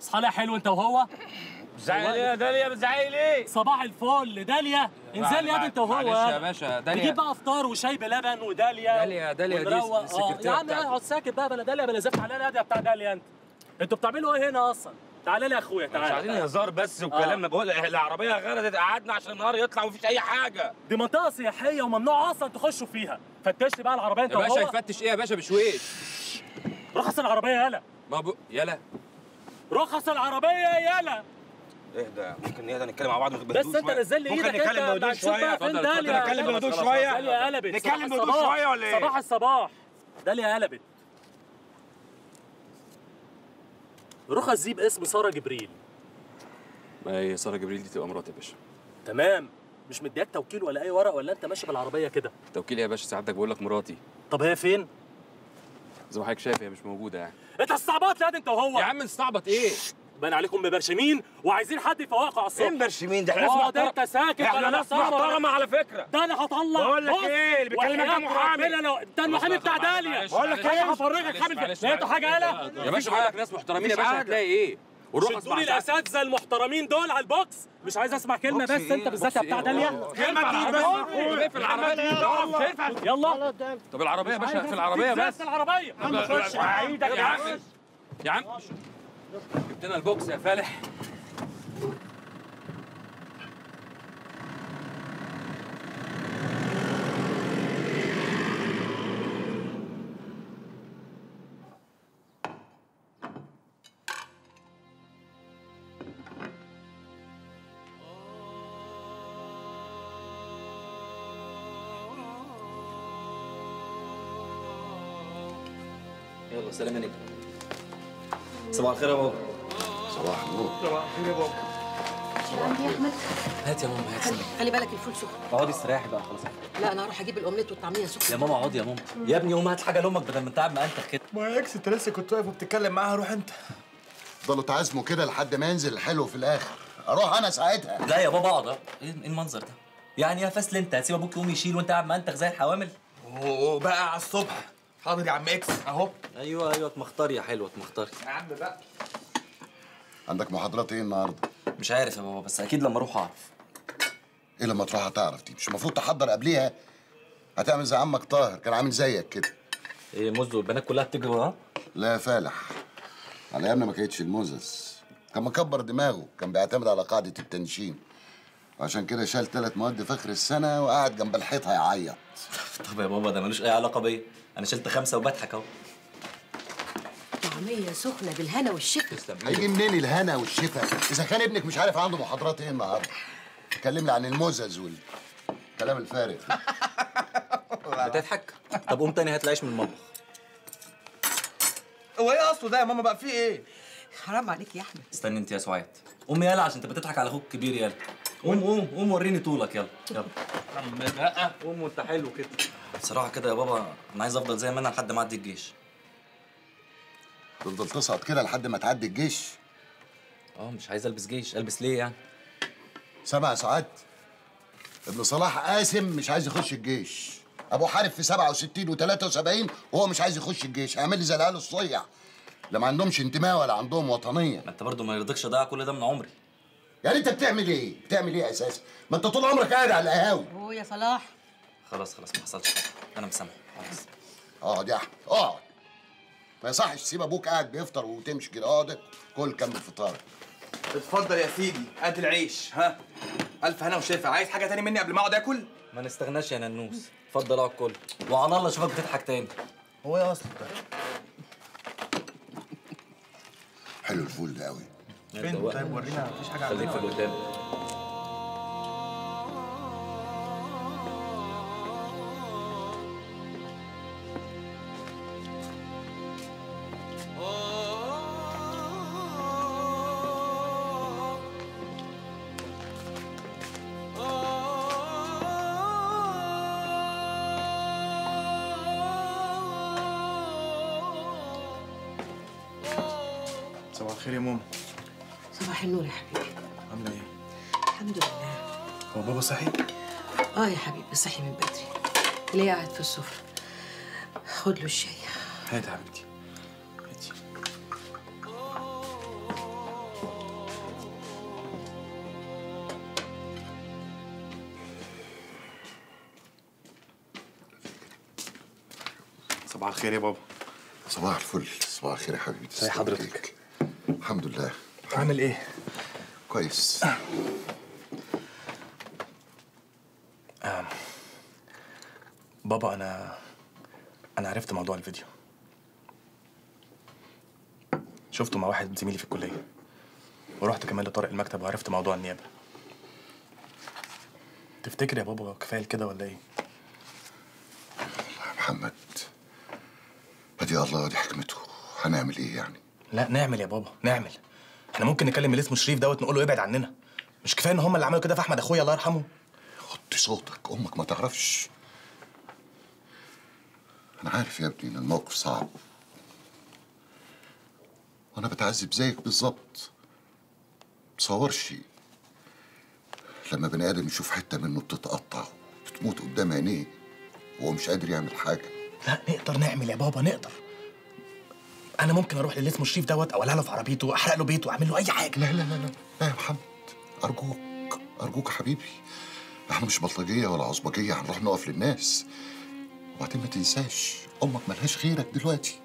اصحى لي يا حلو انت وهو بتزعقي ليه يا داليا بتزعقي ليه؟ صباح الفل داليا انزل يا دي انت وهو معلش يا باشا نجيب داليا بقى فطار وشاي بلبن وداليا داليا- داليا دي ونروق. اه السكرتيرة يا عم بتاعتي. اقعد ساكت بقى بلا داليا بلا زفت علينا يا بتاع داليا انت انتوا بتعملوا ايه هنا اصلا تعالى لي يا اخويا مش تعالى عايزين تعالى. هزار بس وكلام بقول العربيه غرزت قعدنا عشان النهار يطلع ومفيش اي حاجه دي منطقه سياحيه وممنوع اصلا تخشوا فيها فتش لي بقى العربيه انت يا باشا وهو يفتش ايه يا باشا بشويش رخص العربيه يالا ما ب... يلا رخص العربيه يالا اهدى ممكن نهدى نتكلم مع بعض بس انت نزل لي ايدك ممكن نتكلم انت بهدوء هتشوف شويه بقى فين اتفضل، داليا اتفضل، نتكلم بهدوء خلاص، شويه داليا قلبت نتكلم صباح بهدوء الصباح. شويه ولا ايه؟ صباح الصباح داليا قلبت رخص دي باسم ساره جبريل ما هي ساره جبريل دي تبقى مراتي يا باشا تمام مش مدياك توكيل ولا اي ورق ولا انت ماشي بالعربيه كده توكيل يا باشا سعادتك بقول لك مراتي طب هي فين زي ما حضرتك شايف هي مش موجوده يعني انت استعبطت يا دي انت وهو يا عم نستعبط ايه باين عليكم مبرشمين وعايزين حد يفوقكم على الصبح فين برشمين ده احنا اقعد انت ساكت احنا ولا ناس محترمه على فكره ده انا هطلع بقول لك بص، ايه، اللي بيكلمك ده وحياة محامي. ربنا لو ده المحامي بتاع داليا بقول لك انا ايه؟ هفرجك حامل لقيتوا حاجه يالا يا باشا بقول لك ناس محترمين يا مفيش باشا حاجة. هتلاقي ايه والرخص شدوا لي مع سعادتك. الاساتذه المحترمين دول على البوكس مش عايز اسمع كلمه بس بوكس انت إيه؟ بالذات يا بوكس بتاع إيه؟ داليا كلمه تقول بس في العربيه دي يلا طب العربيه يا باشا في العربيه بس العربيه يا عم يا عم جبت لنا البوكس يا فالح يلا سلام عليكم صباح الخير يا بابا صباح النور عندي يا احمد هات يا ماما هات خلي, سلام خلي بالك الفول سخن اقعدي استريحي بقى خلاص لا انا هروح اجيب الاومليت والطعميه يا سخنه ماما اقعدي يا ماما يا ابني قوم هات حاجه لامك بدل ما انت قاعد مأنتخ كده ما يا اكس انت لسه كنت واقف وبتتكلم معاها روح انت فضلوا تعازموا كده لحد ما ينزل الحلو في الاخر اروح انا ساعتها لا يا بابا اقعد ايه إيه المنظر ده يعني يا فاسل انت هتسيب ابوك يقوم يشيل وانت قاعد مأنتخ زي الحوامل وبقى على الصبح حاضر يا عم اكس اهو ايوه ايوه اتمختاري يا حلوه اتمختاري يا عم بقى عندك محاضرات ايه النهارده مش عارف يا بابا بس اكيد لما اروح اعرف ايه لما تروح هتعرف دي مش المفروض تحضر قبليها هتعمل زي عمك طاهر كان عامل زيك كده ايه مز والبنات كلها بتجري وراه لا يا فالح على ايامنا ما كانتش الموزس كان مكبر دماغه كان بيعتمد على قاعده التنشين وعشان كده شال ثلاث مواد في اخر السنه وقعد جنب الحيط هيعيط طب يا بابا ده ملوش اي علاقه بيا انا شلت خمسه وبضحك اهو طعميه سخنه بالهنا والشفا تسلم هيجي منين الهنا والشفا اذا كان ابنك مش عارف عنده محاضرات ايه النهارده كلمني عن الموزز والكلام الفارغ بتضحك طب قوم تاني هات العيش من المطبخ هو ايه اصله ده يا ماما بقى في ايه حرام عليك يا احمد استني انت يا سعاد قوم يلا عشان انت بتضحك على اخوك الكبير يلا قوم قوم قوم وريني طولك يلا يلا بقى قوم وانت حلو كده بصراحه كده يا بابا انا عايز افضل زي ما انا لحد ما اعدي الجيش تفضل تصعد كده لحد ما تعدي الجيش اه مش عايز البس جيش البس ليه يعني سبع ساعات ابن صلاح قاسم مش عايز يخش الجيش ابو حارب في 67 و73 وهو مش عايز يخش الجيش هيعمل لي زي العيال الصيع اللي ما عندهمش انتماء ولا عندهم وطنيه ما انت برضه ما يرضيكش اضيع كل ده من عمري يعني انت بتعمل ايه بتعمل ايه اساسا ما انت طول عمرك قاعد على القهاوي هو يا صلاح خلاص خلاص ما حصلش حاجه انا مسامح خلاص اقعد يا احمد اقعد ما يصحش تسيب ابوك قاعد بيفطر وتمشي كده اقعد كل كمل فطارك اتفضل يا سيدي ادي العيش ها الف هنا وشفا عايز حاجه تاني مني قبل ما اقعد اكل ما نستغناش يا ننوس اتفضل اقعد كل وعلى الله اشوفك بتضحك تاني هو ايه اصله ده حلو الفول ده قوي فين طيب ورينا مفيش حاجه خليك في عندنا اللي قدام صباح الخير يا ماما صباح النور يا حبيبي عامله ايه الحمد لله هو بابا صحي اه يا حبيبي صحي من بدري ليه قاعد في السفرة خد له الشاي هات يا حبيبتي هاتي صباح الخير يا بابا صباح الفل صباح الخير يا حبيبي ازي حضرتك؟ الحمد لله عامل ايه؟ كويس بابا انا انا عرفت موضوع الفيديو شفته مع واحد زميلي في الكليه ورحت كمان لطارق المكتب وعرفت موضوع النيابه تفتكر يا بابا كفايه كده ولا ايه يا محمد ادي الله دي حكمته هنعمل ايه يعني لا نعمل يا بابا نعمل احنا ممكن نكلم اللي اسمه شريف دوت نقول له ابعد عننا مش كفايه ان هم اللي عملوا كده في احمد اخويا الله يرحمه وطي صوتك امك ما تعرفش انا عارف يا ابني ان الموقف صعب وانا بتعذب زيك بالظبط تصورش لما بني ادم يشوف حته منه بتتقطع بتموت قدام عينيه وهو مش قادر يعمل حاجه لا نقدر نعمل يا بابا نقدر انا ممكن اروح للي اسمه شريف دوت اولع له في عربيته احرق له بيته اعمل له اي حاجه لا لا لا لا لا يا محمد ارجوك ارجوك يا حبيبي احنا مش بلطجيه ولا عصبجيه هنروح نقف للناس وبعدين ما تنساش امك ملهاش غيرك دلوقتي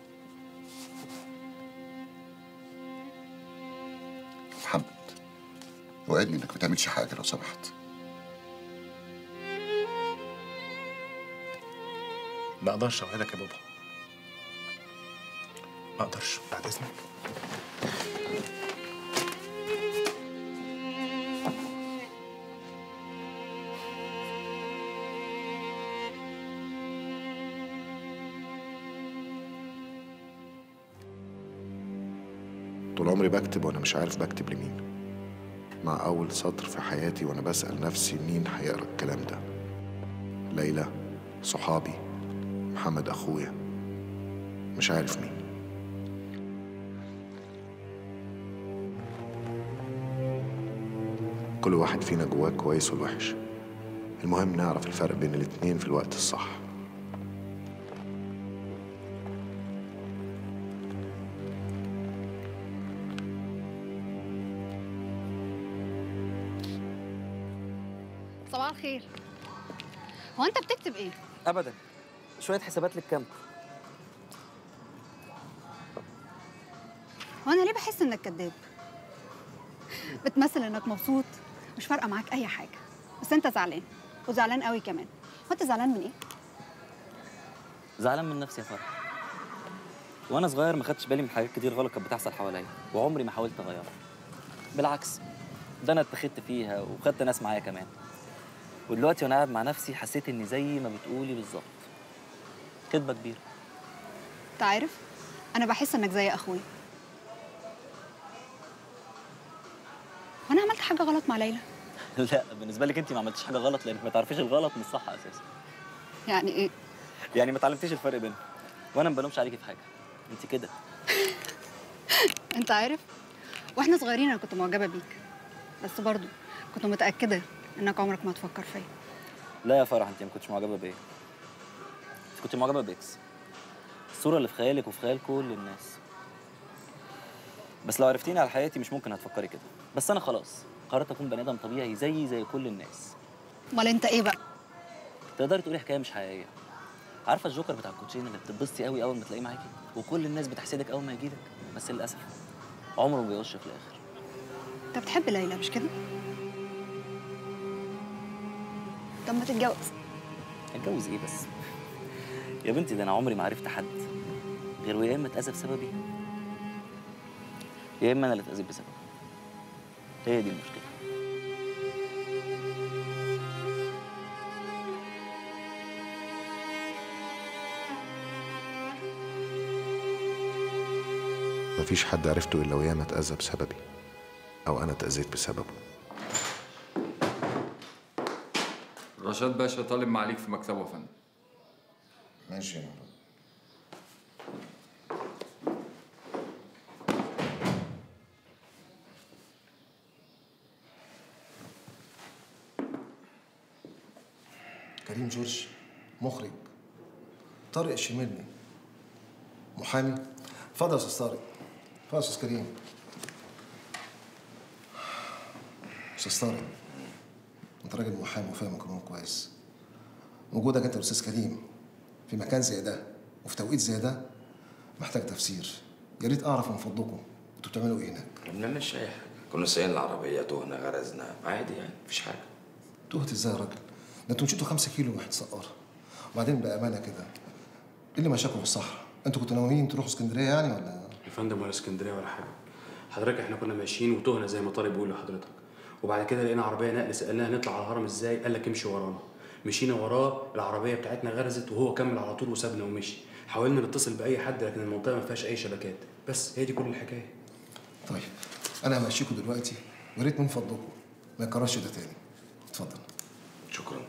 محمد وعدني انك ما تعملش حاجه لو سمحت ما اقدرش اوعدك يا بابا ما اقدرش بعد اذنك طول عمري بكتب وانا مش عارف بكتب لمين مع اول سطر في حياتي وانا بسأل نفسي مين هيقرا الكلام ده ليلى صحابي محمد اخويا مش عارف مين كل واحد فينا جواه كويس والوحش المهم نعرف الفرق بين الاتنين في الوقت الصح صباح الخير هو انت بتكتب ايه ابدا شويه حسابات للكامب هو انا ليه بحس انك كذاب بتمثل انك مبسوط مش فارقه معاك اي حاجه بس انت زعلان وزعلان قوي كمان هو انت زعلان من ايه زعلان من نفسي يا فرح وانا صغير ما خدتش بالي من حاجات كتير غلط كانت بتحصل حواليا وعمري ما حاولت اغيرها بالعكس ده انا اتخذت فيها وخدت ناس معايا كمان ودلوقتي وانا قاعد مع نفسي حسيت اني زي ما بتقولي بالظبط كدبه كبيره انت عارف انا بحس انك زي اخويا وانا عملت حاجه غلط مع ليلى لا بالنسبه لك انت ما عملتيش حاجه غلط لانك ما تعرفيش الغلط من الصح اساسا يعني ايه يعني ما اتعلمتيش الفرق بينهم وانا ما بلومش عليكي في حاجه انت كده انت عارف واحنا صغيرين انا كنت معجبه بيك بس برضو كنت متاكده انك عمرك ما تفكر فيا لا يا فرح انت ما كنتش معجبه بيا انت كنت معجبه باكس الصوره اللي في خيالك وفي خيال كل الناس بس لو عرفتيني على حياتي مش ممكن هتفكري كده بس انا خلاص قررت اكون بني ادم طبيعي زي زي كل الناس امال انت ايه بقى تقدري تقولي حكايه مش حقيقيه عارفه الجوكر بتاع الكوتشين اللي بتتبسطي قوي اول ما تلاقيه معاكي وكل الناس بتحسدك اول ما يجيلك بس للاسف عمره ما بيغش في الاخر انت بتحب ليلى مش كده طب ما تتجوز اتجوز ايه بس يا بنتي ده انا عمري ما عرفت حد غير يا اما اتاذى بسببي يا اما انا اللي اتاذيت بسببه هي دي المشكله مفيش حد عرفته الا وياما اتأذى بسببي او انا اتأذيت بسببه رشاد باشا طالب معاليك في مكتبه يا فندم ماشي يا مراد كريم جورج مخرج طارق الشمرني محامي اتفضل يا استاذ طارق اتفضل يا استاذ كريم استاذ طارق انت راجل محامي وفاهم القانون كويس وجودك انت والاستاذ كريم في مكان زي ده وفي توقيت زي ده محتاج تفسير يا ريت اعرف من فضلكم انتوا بتعملوا ايه هناك ما بنعملش اي حاجه كنا سايقين العربيه تهنا غرزنا عادي يعني مفيش حاجه تهت ازاي يا راجل ده انتوا مشيتوا خمسة كيلو واحد سقارة وبعدين بامانه كده ايه اللي مشاكم في الصحراء انتوا كنتوا ناويين تروحوا اسكندريه يعني ولا يا فندم ولا اسكندريه ولا حاجه حضرتك احنا كنا ماشيين وتهنا زي ما طارق بيقول لحضرتك وبعد كده لقينا عربيه نقل سالناها نطلع على الهرم ازاي قال لك امشي ورانا مشينا وراه العربيه بتاعتنا غرزت وهو كمل على طول وسابنا ومشي حاولنا نتصل باي حد لكن المنطقه ما فيهاش اي شبكات بس هي دي كل الحكايه طيب انا همشيكوا دلوقتي ويا ريت من فضلكم ما يكررش ده تاني اتفضل شكرا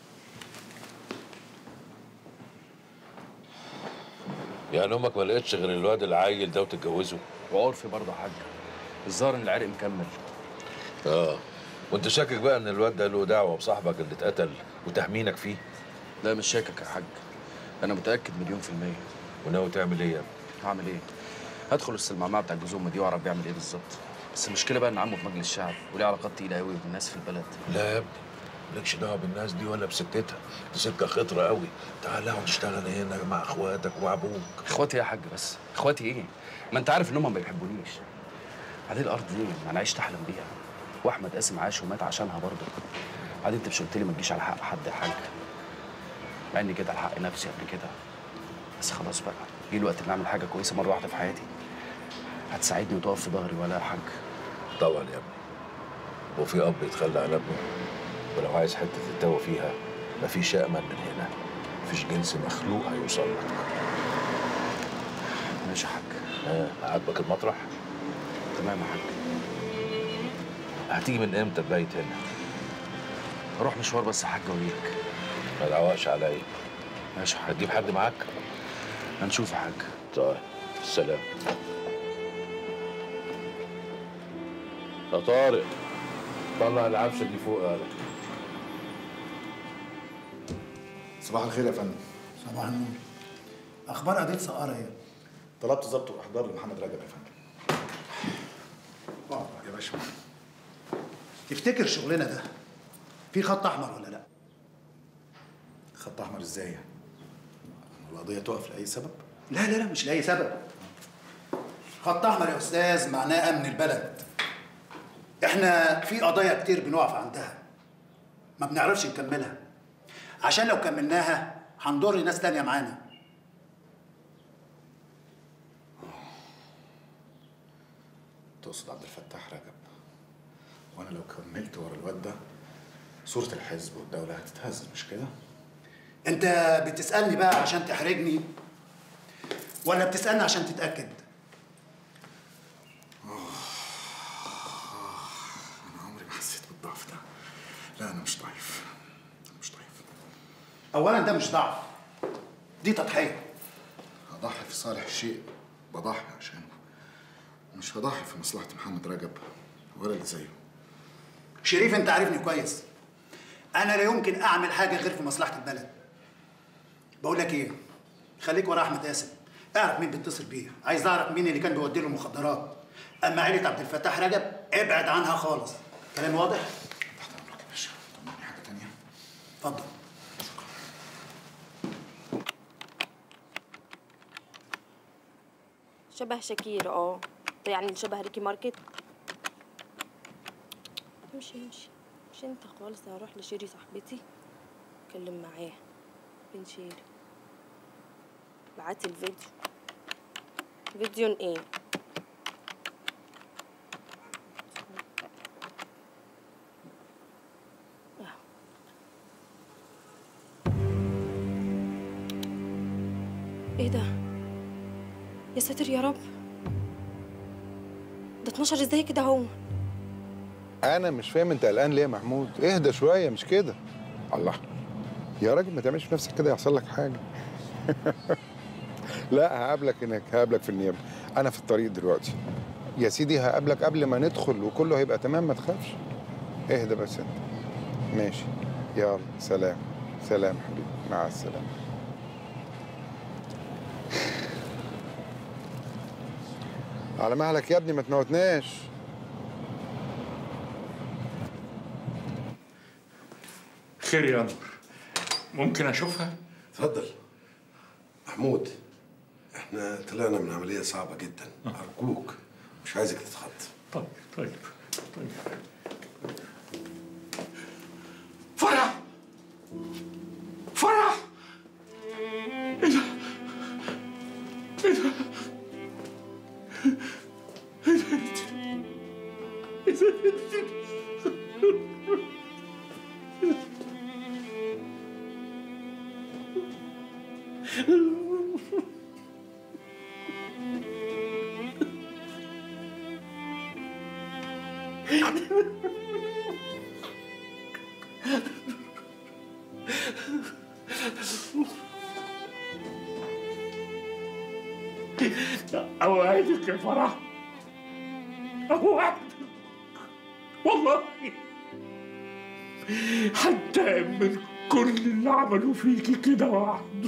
يعني امك ما لقيتش غير الواد العيل ده وتتجوزه وعرفي برضه يا حاج الظاهر ان العرق مكمل اه وانت شاكك بقى ان الواد ده له دعوه بصاحبك اللي اتقتل وتهمينك فيه لا مش شاكك يا حاج انا متاكد مليون في الميه وناوي تعمل ايه يا ابني هعمل ايه هدخل السلمعمعه بتاع الجزومه دي واعرف بيعمل ايه بالظبط بس المشكله بقى ان عمه في مجلس الشعب وليه علاقات تقيله قوي بالناس في البلد لا يا ابني مالكش دعوه بالناس دي ولا بسكتها دي سكه خطره قوي تعال اقعد اشتغل هنا مع اخواتك ومع ابوك اخواتي يا حاج بس اخواتي ايه ما انت عارف ان هم ما بيحبونيش بعدين الارض دي انا عشت احلم بيها واحمد قاسم عاش ومات عشانها برضه بعدين انت مش قلت لي ما تجيش على حق حد يا حاج مع اني كده على حق نفسي قبل كده بس خلاص بقى جه الوقت اللي اعمل حاجه كويسه مره واحده في حياتي هتساعدني وتقف في ظهري ولا يا حاج طبعا يا ابني وفي اب يتخلى عن ابنه ولو عايز حته تتوه فيها مفيش امل من هنا مفيش جنس مخلوق هيوصل لك ماشي يا حاج اه عاجبك المطرح تمام يا حاج هتيجي من امتى تبيت هنا اروح مشوار بس يا حاج واجيلك ما تعوقش عليا ماشي يا حاج هتجيب حد معاك هنشوف يا حاج طيب سلام يا طارق طلع العفشه دي فوق قالك صباح الخير يا فندم صباح النور اخبار قضيه سقاره ايه طلبت ضبط واحضار لمحمد رجب يا فندم اقعد يا باشا تفتكر شغلنا ده في خط احمر ولا لا خط احمر ازاي يعني؟ القضيه تقف لاي سبب لا لا لا مش لاي سبب خط احمر يا استاذ معناه امن البلد احنا في قضايا كتير بنقف عندها ما بنعرفش نكملها عشان لو كملناها هنضر ناس تانية معانا تقصد عبد الفتاح رجب وانا لو كملت ورا الواد ده صورة الحزب والدولة هتتهز مش كده؟ انت بتسالني بقى عشان تحرجني ولا بتسالني عشان تتاكد انا عمري ما حسيت بالضعف ده لا انا مش ضعيف أنا مش ضعيف اولا ده مش ضعف دي تضحيه هضحي في صالح الشيء بضحي عشانه مش هضحي في مصلحة محمد رجب ولا اللي زيه شريف انت عارفني كويس انا لا يمكن اعمل حاجه غير في مصلحه البلد بقول لك ايه خليك ورا احمد قاسم اعرف مين بيتصل بيه عايز اعرف مين اللي كان بيودي له المخدرات اما عيله عبد الفتاح رجب ابعد عنها خالص كلام واضح تحت امرك يا باشا طمني حاجة تانية اتفضل شبه شاكير اه ده يعني شبه ريكي ماركت امشي امشي مش انت خالص هروح لشيري صاحبتي اتكلم معاها بين شيري بعتي الفيديو فيديو ايه أهو. ايه ده يا ساتر يا رب ده 12 ازاي كده هو انا مش فاهم انت قلقان ليه يا محمود اهدى شويه مش كده الله يا راجل ما تعملش في نفسك كده يحصل لك حاجه لا هقابلك هناك هقابلك في النيابه انا في الطريق دلوقتي يا سيدي هقابلك قبل ما ندخل وكله هيبقى تمام ما تخافش اهدى بس انت ماشي يلا سلام سلام حبيبي مع السلامه على مهلك يا ابني ما تموتناش خير يا نور ممكن اشوفها اتفضل محمود احنا طلعنا من عملية صعبة جدا أرجوك مش عايزك تتخض طيب طيب طيب فرح فرح ايه ده؟ ايه ده؟ ايه ده؟ ايه ده؟ أوعدك يا فرح أوعدك والله حتى من كل اللي عملوا فيكي كده واحد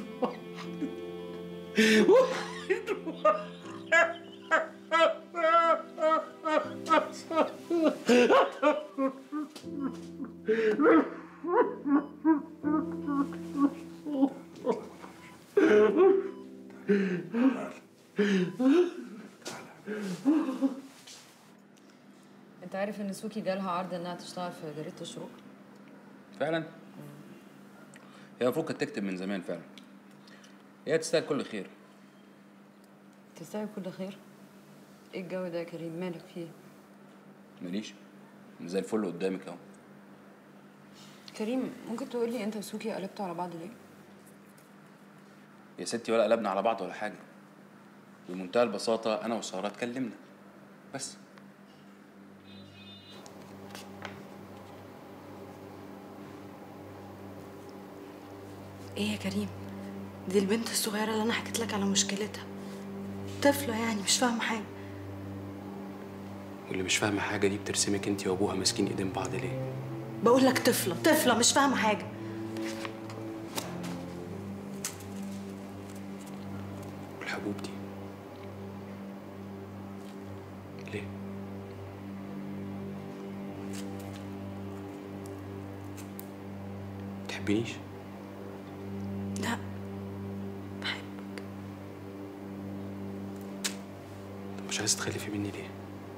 انت عارف ان سوكي جالها عرض انها تشتغل في جريده الشروق فعلا هي المفروض كانت تكتب من زمان فعلا هي تستاهل كل خير تستاهل كل خير ايه الجو ده يا كريم مالك فيه ماليش زي الفل قدامك اهو كريم ممكن تقول لي انت وسوكي قلبتوا على بعض ليه يا ستي ولا قلبنا على بعض ولا حاجه بمنتهى البساطه انا وساره اتكلمنا بس ايه يا كريم دي البنت الصغيرة اللي انا حكيت لك على مشكلتها طفلة يعني مش فاهمة حاجة واللي مش فاهمه حاجه دي بترسمك انت وابوها ماسكين ايدين بعض ليه بقول لك طفلة طفلة مش فاهمة حاجة والحبوب دي ليه تحبينيش لا طب مش عايز تخلفي مني ليه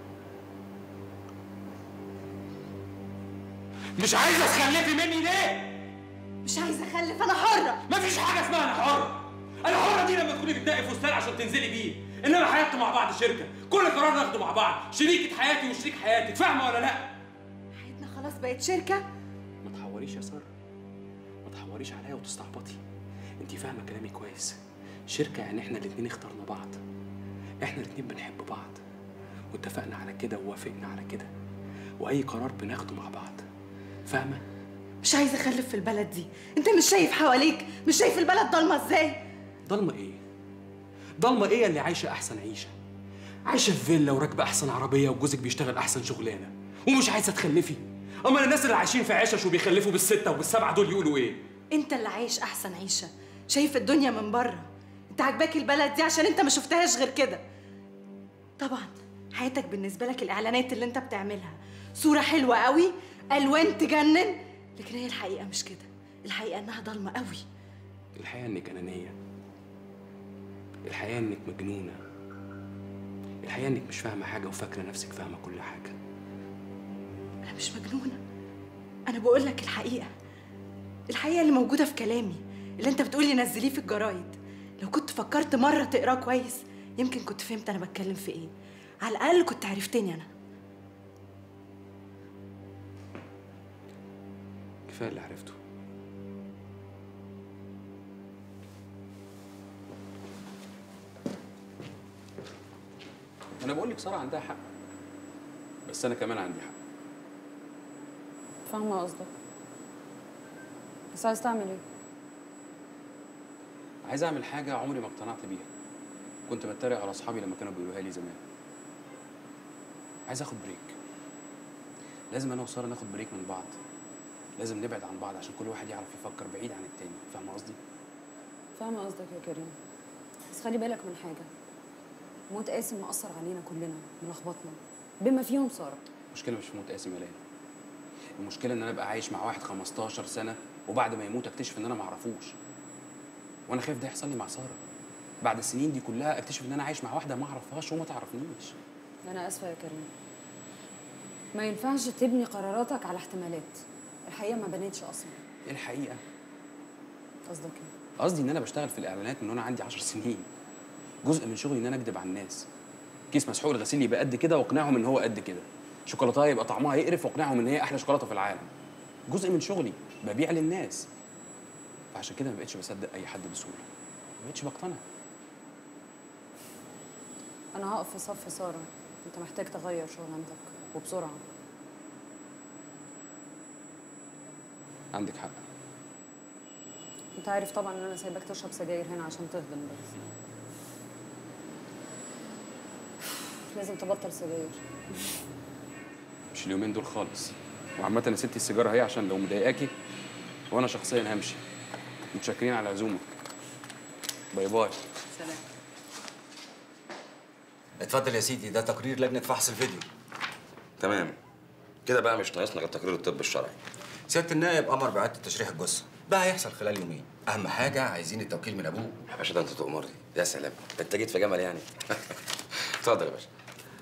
مش عايزه تخلفي مني ليه مش عايزة اخلف انا حرة مفيش حاجه اسمها انا حر انا حره دي لما تكوني بتنقي فستان عشان تنزلي بيه انما حياتنا مع بعض شركه كل قرار ناخده مع بعض شريكه حياتي وشريك حياتك فاهمه ولا لا حياتنا خلاص بقت شركة ما تحوريش يا ساره ما تحوريش عليا وتستعبطي انت فاهمه كلامي كويس شركه يعني احنا الاتنين اخترنا بعض احنا الاتنين بنحب بعض واتفقنا على كده ووافقنا على كده واي قرار بناخده مع بعض فاهمه مش عايزة اخلف في البلد دي انت مش شايف حواليك مش شايف البلد ضلمة ازاي ضلمه ايه ضلمه ايه اللي عايشه احسن عيشه عايشه في فيلا وراكبه احسن عربيه وجوزك بيشتغل احسن شغلانه ومش عايزه تخلفي اما الناس اللي عايشين في عشش وبيخلفوا بالسته وبالسبعه دول يقولوا ايه انت اللي عايش احسن عيشة شايف الدنيا من بره انت عاجباك البلد دي عشان انت ما شفتهاش غير كده طبعا حياتك بالنسبة لك الاعلانات اللي انت بتعملها صورة حلوة قوي الوان تجنن لكن هي الحقيقة مش كده الحقيقة انها ضلمة قوي الحقيقه انك انانيه الحقيقه انك مجنونه الحقيقه انك مش فاهمه حاجه وفاكره نفسك فاهمه كل حاجه انا مش مجنونة انا بقول لك الحقيقة الحقيقة اللي موجودة في كلامي اللي انت بتقولي نزليه في الجرايد لو كنت فكرت مرة تقراه كويس يمكن كنت فهمت انا بتكلم في ايه على الاقل كنت عرفتني انا كفايه اللي عرفته انا بقول لك ساره عندها حق بس انا كمان عندي حق فاهمه قصدك بس عايز تعمل ايه عايز اعمل حاجه عمري ما اقتنعت بيها كنت بتريق على اصحابي لما كانوا بيقولوها لي زمان عايز اخد بريك لازم انا وساره ناخد بريك من بعض لازم نبعد عن بعض عشان كل واحد يعرف يفكر بعيد عن التاني فاهم قصدي فاهمه قصدك يا كريم بس خلي بالك من حاجه موت قاسم مأثر علينا كلنا ملخبطنا بما فيهم ساره المشكله مش في موت قاسم يا ليلى المشكله ان انا ابقى عايش مع واحد 15 سنه وبعد ما يموت اكتشف ان انا ما اعرفوش وانا خايف ده يحصل لي مع ساره بعد السنين دي كلها اكتشف ان انا عايش مع واحده ما اعرفهاش وما تعرفنيش انا اسفه يا كريم ما ينفعش تبني قراراتك على احتمالات الحقيقه ما بنتش اصلا ايه الحقيقه قصدك ايه قصدي ان انا بشتغل في الاعلانات من وانا عندي 10 سنين جزء من شغلي ان انا اكذب على الناس كيس مسحوق الغسيل يبقى قد كده واقنعهم ان هو قد كده شوكولاتايه يبقى طعمها يقرف واقنعهم ان هي احلى شوكولاته في العالم جزء من شغلي ببيع للناس فعشان كده ما بقتش بصدق اي حد بسهوله ما بقتش بقتنع انا هقف في صف ساره انت محتاج تغير شغلانتك وبسرعه عندك حق انت عارف طبعا ان انا سايباك تشرب سجاير هنا عشان تهضم بس لازم تبطل سجاير مش اليومين دول خالص وعامة انا سبت السيجاره اهي عشان لو مضايقاكي وانا شخصيا همشي متشكرين على عزومك باي باي سلام اتفضل يا سيدي ده تقرير لجنه فحص الفيديو تمام كده بقى مش ناقصنا غير تقرير الطب الشرعي سياده النائب امر باعاده تشريح الجثه ده هيحصل خلال يومين اهم حاجه عايزين التوكيل من ابوه يا باشا ده انت تؤمرني يا سلام ده انت جيت في جمل يعني اتفضل يا باشا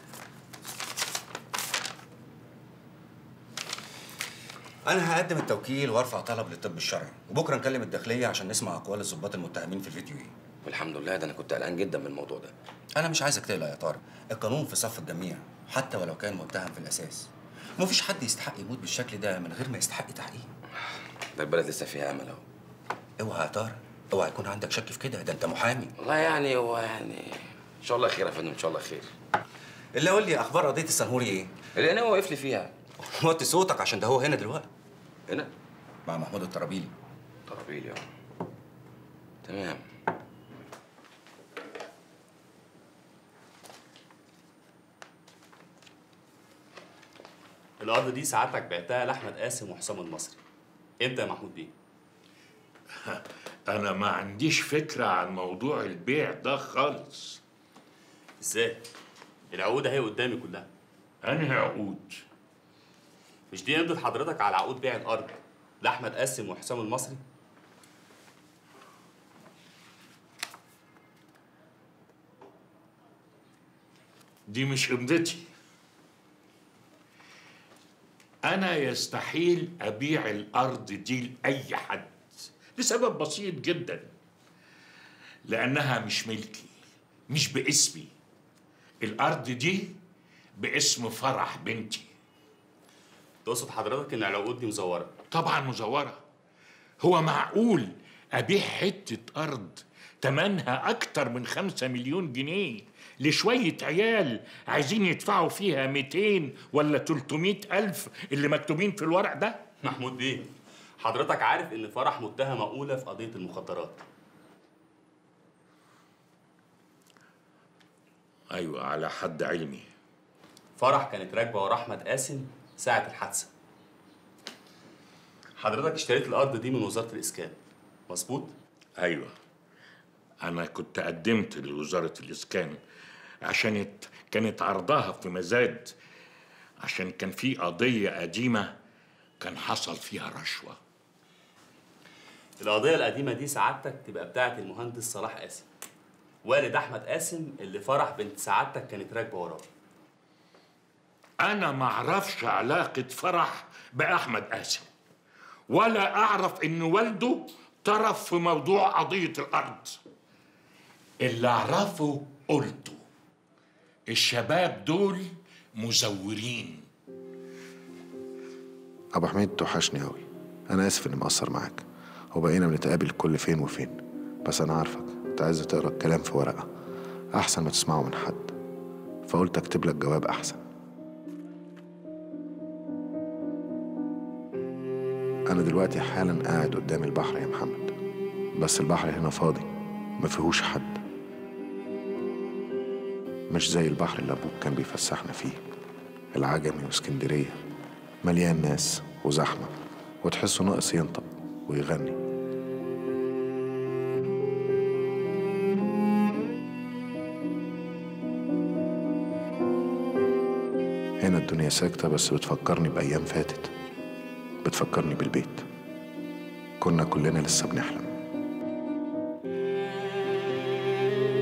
انا هقدم التوكيل وارفع طلب للطب الشرعي وبكره نكلم الداخليه عشان نسمع اقوال الضباط المتهمين في الفيديو ايه والحمد لله ده انا كنت قلقان جدا من الموضوع ده انا مش عايزك تقلق يا طارق القانون في صف الجميع حتى ولو كان متهم في الاساس مفيش حد يستحق يموت بالشكل ده من غير ما يستحق تحقيق ده البلد لسه فيها امل اهو اوعى يا طارق اوعى يكون عندك شك في كده ده انت محامي والله يعني هو يعني ان شاء الله خير يا فندم ان شاء الله خير اللي قول لي اخبار قضيه السنهوري ايه اللي انا واقف لي فيها وطي صوتك عشان ده هو هنا دلوقتي هنا مع محمود الطرابيلي طرابيلي اه تمام الارض دي سعادتك بعتها لاحمد قاسم وحسام المصري امتى يا محمود بيه أنا ما عنديش فكرة عن موضوع البيع ده خالص ازاي العقود اهي قدامي كلها أنهي عقود مش دي نمضي حضرتك على عقود بيع الارض لاحمد قاسم وحسام المصري دي مش امضتي أنا يستحيل أبيع الأرض دي لأي حد لسبب بسيط جدا لأنها مش ملكي مش باسمي الأرض دي باسم فرح بنتي تقصد حضرتك ان العقود دي مزوره طبعا مزورة هو معقول أبيع حتة أرض تمنها أكتر من خمسة مليون جنيه لشوية عيال عايزين يدفعوا فيها 200 ولا 300 ألف اللي مكتوبين في الورق ده محمود بيه حضرتك عارف ان فرح متهمه اولى في قضيه المخدرات أيوة على حد علمي فرح كانت راكبه ورا احمد قاسم ساعه الحادثه حضرتك اشتريت الارض دي من وزاره الاسكان مظبوط أيوة أنا كنت قدمت لوزارة الإسكان عشان ات- كانت عرضها في مزاد عشان كان في قضية قديمة كان حصل فيها رشوة القضيه القديمه دي سعادتك تبقى بتاعه المهندس صلاح قاسم والد احمد قاسم اللي فرح بنت سعادتك كانت راكبه وراه أنا معرفش علاقة فرح بأحمد قاسم ولا أعرف إن والده طرف في موضوع قضية الأرض اللي أعرفه قلته الشباب دول مزورين ابو حميد توحشني قوي انا اسف اني مقصر معاك وبقينا بنتقابل كل فين وفين بس انا عارفك انت عايز تقرا الكلام في ورقه احسن ما تسمعه من حد فقلت اكتب لك جواب احسن انا دلوقتي حالا قاعد قدام البحر يا محمد بس البحر هنا فاضي ما فيهوش حد مش زي البحر اللي ابوك كان بيفسحنا فيه العجمي واسكندريه مليان ناس وزحمه وتحسه ناقص ينطق ويغني هنا الدنيا ساكتة بس بتفكرني بأيام فاتت بتفكرني بالبيت كنا كلنا لسه بنحلم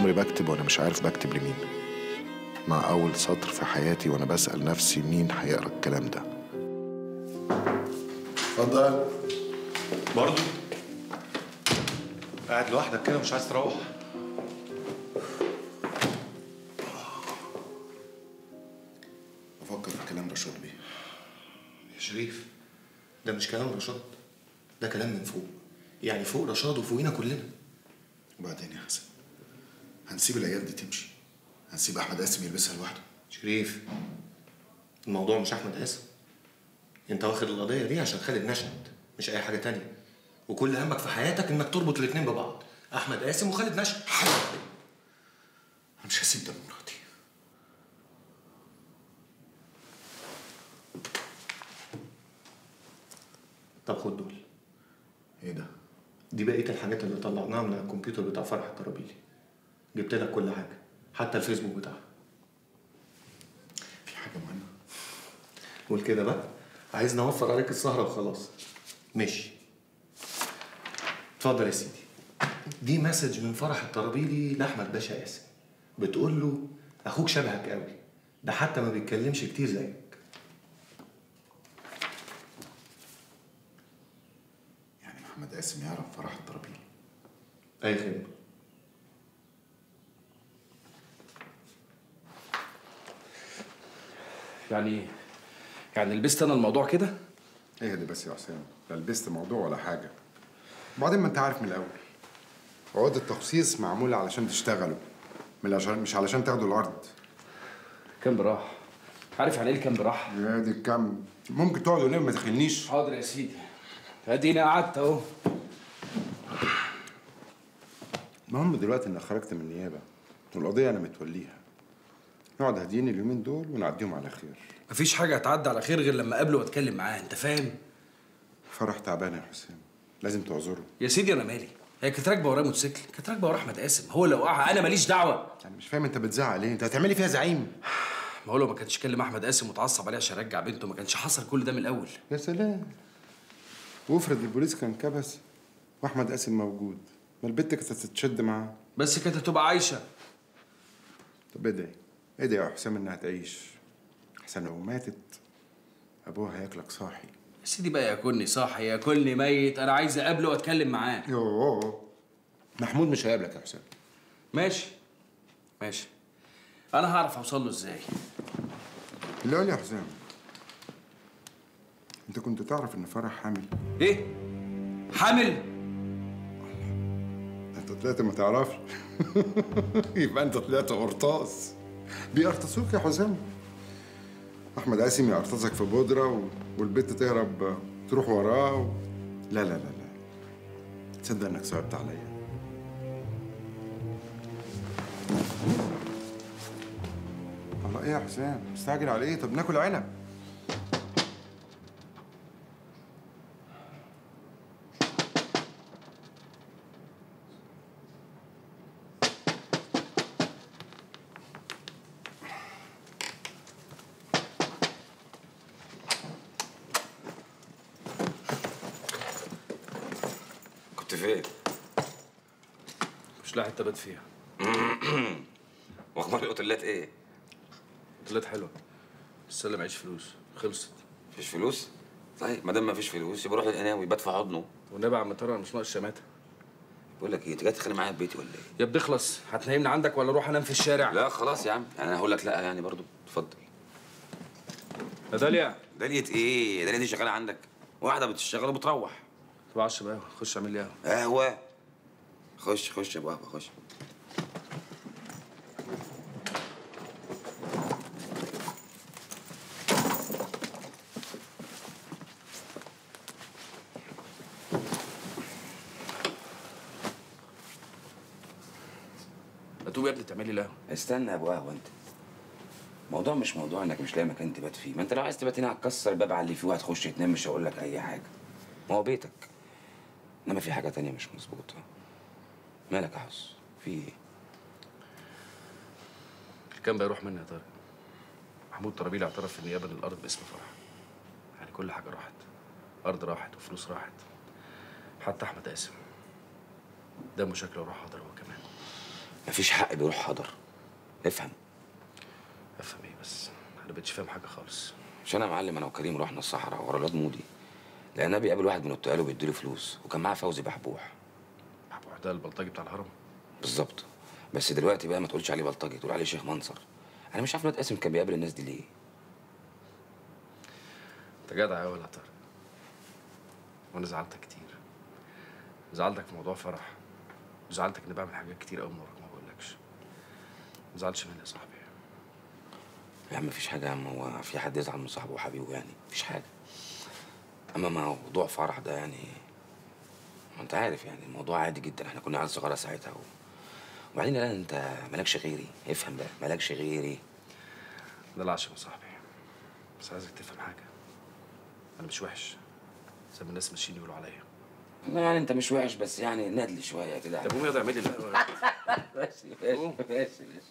عمري بكتب وانا مش عارف بكتب لمين مع اول سطر في حياتي وانا بسأل نفسي مين هيقرا الكلام ده اتفضل برضه قاعد لوحدك كده مش عايز تروح بفكر في كلام رشاد بيه يا شريف ده مش كلام رشاد ده كلام من فوق يعني فوق رشاد وفوقينا كلنا وبعدين يا حسن هنسيب العيال دي تمشي هنسيب احمد قاسم يلبسها لوحده شريف الموضوع مش احمد قاسم انت واخد القضيه دي عشان خالد نشأت مش اي حاجه تانية وكل همك في حياتك انك تربط الاتنين ببعض احمد قاسم وخالد نشأت انا مش هسيب ده مراتي طب خد دول ايه ده دي بقيه الحاجات اللي طلعناها من على الكمبيوتر بتاع فرح الطرابيلي جبت لك كل حاجه حتى الفيسبوك بتاعها في حاجه مهمه قول كده بقى عايز نوفر عليك السهره وخلاص ماشي اتفضل يا سيدي دي مسج من فرح الطرابيلي لاحمد باشا قاسم بتقول له اخوك شبهك قوي ده حتى ما بيتكلمش كتير زيك يعني محمد قاسم يعرف فرح الطرابيلي اي خدمه يعني يعني لبست انا الموضوع كده اهدى بس يا حسام لا لبست موضوع ولا حاجه وبعدين ما انت عارف من الاول عقد التخصيص معموله علشان تشتغلوا من عشان مش علشان تاخدوا الارض كام براح عارف يعني ايه الكام براح يا دي الكام ممكن تقعد ونام ما تخلينيش حاضر يا سيدي اديني قعدت اهو المهم دلوقتي انك خرجت من النيابه والقضيه انا متوليها نقعد هاديين اليومين دول ونعديهم على خير مفيش حاجه هتعدي على خير غير لما اقابله واتكلم معاه انت فاهم فرح تعبان يا حسام لازم تعذره يا سيدي انا مالي هي كانت راكبه ورايا موتوسيكل كانت راكبه ورا احمد قاسم هو اللي وقعها انا ماليش دعوه يعني مش فاهم انت بتزعق ليه انت هتعملي فيها زعيم ما هو لو ما كانش كلم احمد قاسم وتعصب عليه عشان يرجع بنته ما كانش حصل كل ده من الاول يا سلام وافرض البوليس كان كبس واحمد قاسم موجود ما البت كانت هتتشد معاه بس كانت هتبقى عايشه طب ادعي ادعي يا حسام انها تعيش احسن لو ماتت ابوها هياكلك صاحي يا سيدي بقى ياكلني صاحي ياكلني ميت انا عايز اقابله واتكلم معاه يوه محمود مش هيقابلك يا حسام ماشي ماشي انا هعرف اوصل له ازاي اللي قول لي يا حسام انت كنت تعرف ان فرح حامل ايه حامل انت طلعت ما تعرفش يبقى انت طلعت قرطاس بيقرطسوك يا حسام احمد قاسم يقرطسك في بودره و... والبت تهرب تروح وراه و... لا لا لا لا تصدق انك صعبت عليا الله ايه يا حسام مستعجل على ايه طب ناكل عنب كنت فين؟ مش لاقي حته بات فيها واخبار الاوتيلات ايه؟ طلعت حلوه بس انا معيش فلوس خلصت مفيش فلوس؟ طيب ما دام مفيش فلوس يبقى روح للقناوي بات في حضنه والنبي يا عم ترى انا مش ناقص شماته بقول لك ايه انت جاي تتخانق معايا في بيتي ولا ايه؟ يا بتخلص هتنيمني عندك ولا اروح انام في الشارع لا خلاص يا عم يعني انا هقول لك لا يعني برضو اتفضل يا داليا دالية ايه؟ دالية دي شغاله عندك واحده بتشتغل وبتروح طب عشان بقى خش اعمل لي قهوه قهوه خش خش يا ابو قهوه خش ما تقوم يا ابني تعمل لي القهوه استنى يا ابو قهوه انت الموضوع مش موضوع انك مش لاقي مكان تبات فيه ما انت لو عايز تبات هنا هتكسر الباب على اللي فيه وهتخش تنام مش هقول لك اي حاجه ما هو بيتك انما في حاجه تانية مش مظبوطه مالك يا حس في ايه كان بيروح مني يا طارق محمود طرابيلي اعترف في النيابه ان الارض باسم فرح يعني كل حاجه راحت ارض راحت وفلوس راحت حتى احمد قاسم دمه شكله راح حاضر هو كمان مفيش حق بيروح حضر افهم افهم ايه بس انا بقتش فاهم حاجه خالص مش انا يا معلم انا وكريم رحنا الصحراء ورا الواد مودي لقيناه بيقابل واحد من التقال وبيديله فلوس وكان معاه فوزي بحبوح بحبوح ده البلطجي بتاع الهرم بالظبط بس دلوقتي بقى ما تقولش عليه بلطجي تقول عليه شيخ منصر انا مش عارف الواد قاسم كان بيقابل الناس دي ليه انت جدع قوي يا طارق وانا زعلتك كتير زعلتك في موضوع فرح وزعلتك اني بعمل حاجات كتير قوي من وراك ما بقولكش ما تزعلش مني يا صاحبي يا عم مفيش حاجه يا عم هو في حد يزعل من صاحبه وحبيبه يعني مفيش حاجه اما موضوع فرح ده يعني ما انت عارف يعني الموضوع عادي جدا احنا كنا عيال صغيره ساعتها و... وبعدين لا انت مالكش غيري افهم بقى مالكش غيري ده العشم يا صاحبي بس عايزك تفهم حاجه انا مش وحش زي ما الناس ماشيين يقولوا عليا لا يعني انت مش وحش بس يعني ندل شويه كده طب قوم يا اعمل لي القهوه ماشي ماشي ماشي ماشي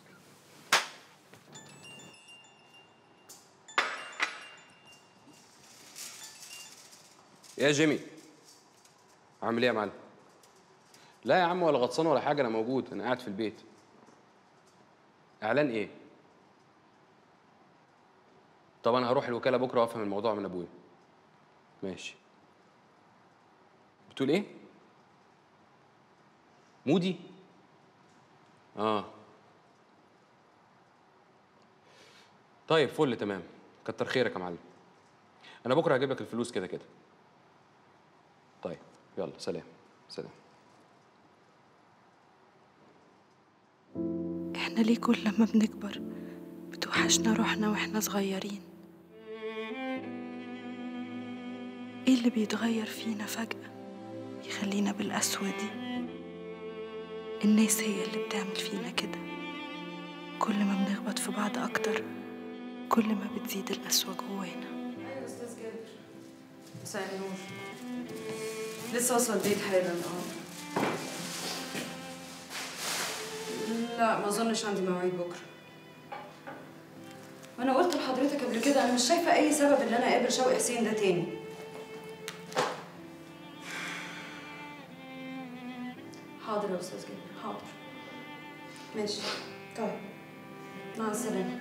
يا جيمي عامل ايه يا معلم لا يا عم ولا غطسان ولا حاجه انا موجود انا قاعد في البيت اعلان ايه طب انا هروح الوكاله بكره وافهم الموضوع من ابويا ماشي بتقول ايه مودي اه طيب فل تمام كتر خيرك يا معلم انا بكره هجيب لك الفلوس كده كده طيب يلا سلام سلام احنا ليه كل لما بنكبر بتوحشنا روحنا واحنا صغيرين ايه اللي بيتغير فينا فجأة يخلينا بالقسوة دي الناس هي اللي بتعمل فينا كده كل ما بنخبط في بعض أكتر كل ما بتزيد القسوة جوانا ايوه استاذ جابر مساء النور لسه واصله البيت حالا اه لا ما اظنش عندي مواعيد بكره وانا قلت لحضرتك قبل كده انا مش شايفه اي سبب ان انا اقابل شوقي حسين ده تاني حاضر يا استاذ جابر حاضر ماشي طيب مع السلامه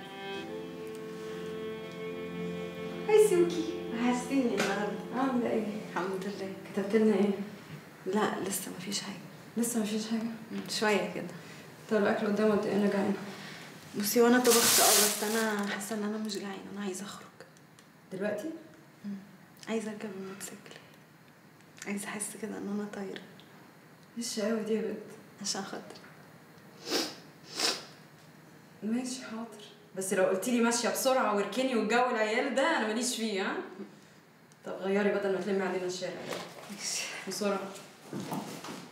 هاي سوكي وحشتيني النهارده عامله ايه الحمد لله كتبت لنا ايه لا لسه مفيش حاجة لسه مفيش حاجه شوية كده طب الاكل قدامي قد ايه انا جعانه بصي وانا طبخت اه بس انا حاسة ان انا مش جعانة انا عايزة اخرج دلوقتي عايزة اركب الموتوسيكل عايزة احس كده ان انا طايرة ايه الشقاوة دي يا بنت عشان خاطر ماشي حاضر بس لو قلت لي ماشيه بسرعه واركني والجو العيال ده انا ماليش فيه ها طب غيري بدل ما تلمي علينا الشارع ده ماشي بسرعه